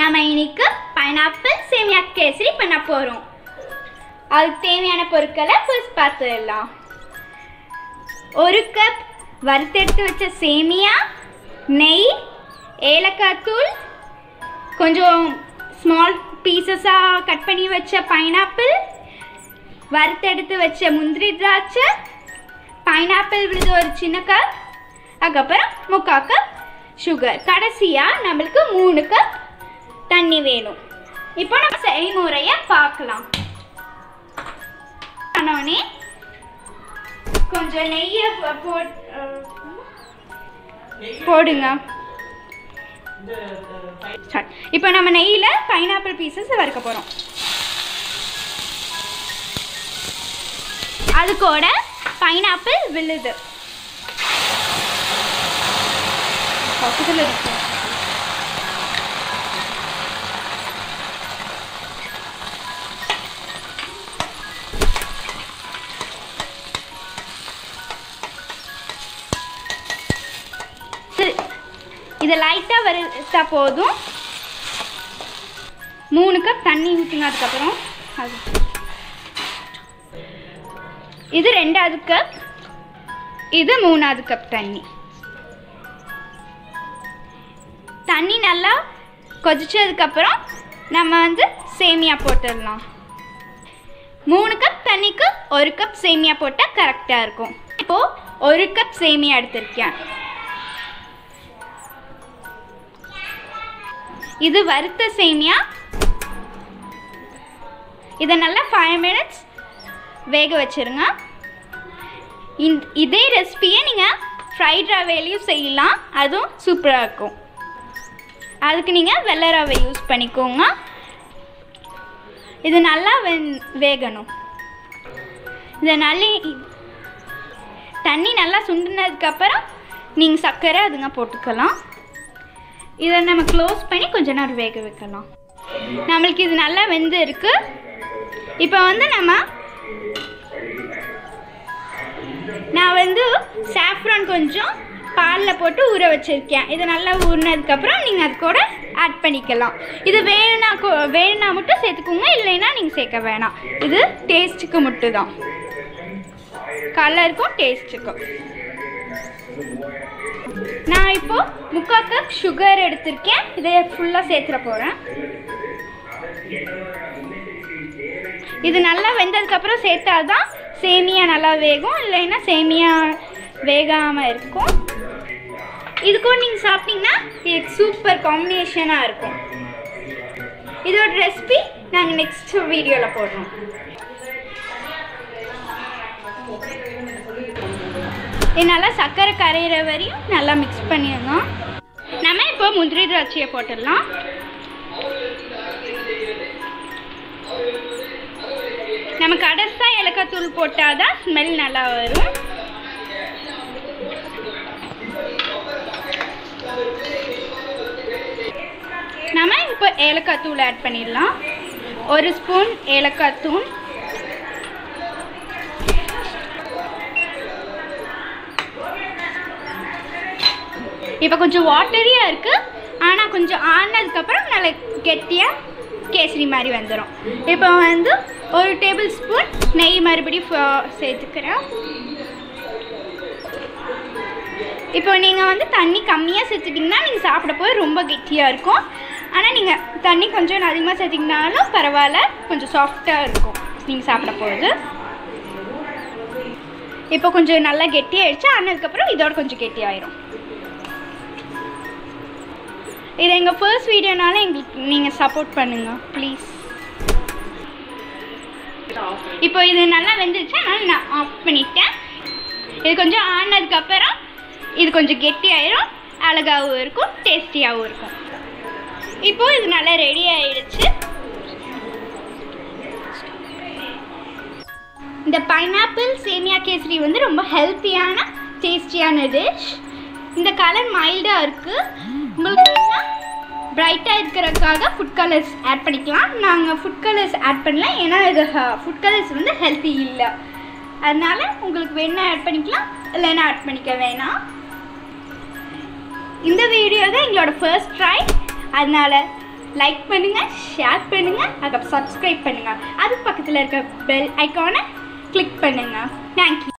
நம்ம இன்னைக்கு பைனாப்பிள் சேமியா கேசரி பண்ண போகிறோம் அதுக்கு தேவையான பொருட்களை ஃபர்ஸ்ட் பார்த்துடலாம் ஒரு கப் வறுத்தெடுத்து வச்ச சேமியா நெய் ஏலக்காய் தூள் கொஞ்சம் ஸ்மால் பீசஸாக கட் பண்ணி வச்ச பைனாப்பிள் வறுத்தெடுத்து வச்ச முந்திரி திராட்சை பைனாப்பிள் விழுது ஒரு சின்ன கப் அதுக்கப்புறம் முக்கால் கப் சுகர் கடைசியாக நம்மளுக்கு மூணு கப் தண்ணி வேணும் இப்போ நம்ம செய்முறையை பார்க்கலாம் ஆனோடனே கொஞ்சம் நெய்யை போ- போட் அஹ், போடுங்க Start. இப்போ நம்ம நெய்யில் பைனாப்பிள் பீசஸ் வறுக்க போகிறோம் அது கூட பைனாப்பிள் விழுது பக்கத்தில் இருக்கு இது- இது லைட்டாக வறுத்தா போதும் மூணு கப் தண்ணி ஊற்றுங்க அதுக்கப்புறம் அது இது ரெண்டாவது கப் இது மூணாவது கப் தண்ணி தண்ணி நல்லா கொதிச்சதுக்கப்புறம் நம்ம வந்து சேமியா போட்டுடலாம் மூணு கப் தண்ணிக்கு ஒரு கப் சேமியா போட்டால் கரெக்டாக இருக்கும் இப்போது ஒரு கப் சேமியா எடுத்திருக்கேன் இது வறுத்த சேமியா இதை நல்லா ஃபைவ் மினிட்ஸ் வேக வச்சிருங்க இந்த இதே ரெசிபியை நீங்கள் ஃப்ரைட் ரவையிலையும் செய்யலாம் அதுவும் சூப்பராக இருக்கும் அதுக்கு நீங்கள் வெள்ளை ரவை யூஸ் பண்ணிக்கோங்க இது நல்லா வெந் வேகணும் இதை நல்லா தண்ணி நல்லா சுண்டினதுக்கப்புறம் நீங்கள் சர்க்கரை அதுங்க போட்டுக்கலாம் இதை நம்ம க்ளோஸ் பண்ணி கொஞ்ச நேரம் வேக வைக்கலாம் நம்மளுக்கு இது நல்லா வெந்து இருக்கு இப்போ வந்து நம்ம நான் வந்து சாஃப்ரான் கொஞ்சம் பாலில் போட்டு ஊற வச்சுருக்கேன் இது நல்லா ஊறினதுக்கப்புறம் நீங்கள் அது கூட ஆட் பண்ணிக்கலாம் இது வேணும்னா கொ- வேணும்னா மட்டும் சேர்த்துக்கோங்க இல்லைன்னா நீங்கள் சேர்க்க வேணாம் இது டேஸ்ட்டுக்கு மட்டும் தான் கலருக்கும் டேஸ்ட்டுக்கும் நான் இப்போ முக்கால் கப் சுகர் எடுத்திருக்கேன் இதை ஃபுல்லாக சேர்த்துட போகிறேன் இது நல்லா வெந்ததுக்கப்புறம் சேர்த்தாதான் சேமியா நல்லா வேகும் இல்லைன்னா சேமியா வேகாமல் இருக்கும் இதுக்கும் நீங்கள் சாப்பிட்டீங்கன்னா இது சூப்பர் காம்பினேஷனாக இருக்கும் இதோட ரெசிபி நாங்கள் நெக்ஸ்ட் வீடியோவில் போடுறோம் இது நல்லா சர்க்கரை கரையிற வரையும் நல்லா மிக்ஸ் பண்ணிடுங்க நம்ம இப்போ முந்திரி திராட்சையை போட்டுடலாம் நம்ம கடைசியாக ஏலக்காய் தூள் போட்டால் தான் ஸ்மெல் நல்லா வரும் நம்ம இப்போ ஏலக்காய் தூள் ஆட் பண்ணிடலாம் ஒரு ஸ்பூன் ஏலக்காய் தூள் இப்போ கொஞ்சம் வாட்டரியாக இருக்குது ஆனால் கொஞ்சம் ஆனதுக்கப்புறம் நல்லா கெட்டியாக கேசரி மாதிரி வந்துடும் இப்போ வந்து ஒரு டேபிள் ஸ்பூன் நெய் மறுபடியும் ஃப- சேர்த்துக்கிறேன் இப்போ நீங்கள் வந்து தண்ணி கம்மியாக சேர்த்துட்டிங்கன்னா நீங்கள் சாப்பிட போய் ரொம்ப கெட்டியாக இருக்கும் ஆனால் நீங்கள் தண்ணி கொஞ்சம் அதிகமாக சேர்த்திங்கனாலும் பரவாயில்ல கொஞ்சம் சாஃப்டாக இருக்கும் நீங்கள் சாப்பிட போகுது இப்போ கொஞ்சம் நல்லா கெட்டியாயிடுச்சு ஆனதுக்கப்புறம் இதோட கொஞ்சம் கெட்டியாயிரும் இது எங்கள் ஃபர்ஸ்ட் வீடியோனால எங்களுக்கு நீங்கள் சப்போர்ட் பண்ணுங்க ப்ளீஸ் இப்போ இது நல்லா வெந்துருச்சு அதனால நான் ஆஃப் பண்ணிட்டேன் இது கொஞ்சம் ஆனதுக்கப்புறம் இது கொஞ்சம் கெட்டியாயிரும் அழகாகவும் இருக்கும் டேஸ்டியாகவும் இருக்கும் இப்போ இது நல்லா ரெடி ஆயிடுச்சு இந்த பைனாப்பிள் சேமியா கேசரி வந்து ரொம்ப ஹெல்த்தியான டேஸ்டியான டிஷ் இந்த கலர் மைல்டாக இருக்குது உங்களுக்கு பிரைட்டாக இருக்கிறதுக்காக ஃபுட் கலர்ஸ் ஆட் பண்ணிக்கலாம் நாங்கள் ஃபுட் கலர்ஸ் ஆட் பண்ணல ஏன்னா இது ஃபுட் கலர்ஸ் வந்து ஹெல்த்தி இல்லை அதனால உங்களுக்கு வேணா ஆட் பண்ணிக்கலாம் இல்லைன்னா ஆட் பண்ணிக்க வேணாம் இந்த வீடியோ தான் எங்களோட ஃபர்ஸ்ட் ட்ரை அதனால லைக் பண்ணுங்க ஷேர் பண்ணுங்க அதுக்கப்புறம் சப்ஸ்கிரைப் பண்ணுங்க அது பக்கத்தில் இருக்க பெல் ஐக்கானை கிளிக் பண்ணுங்க தேங்க்யூ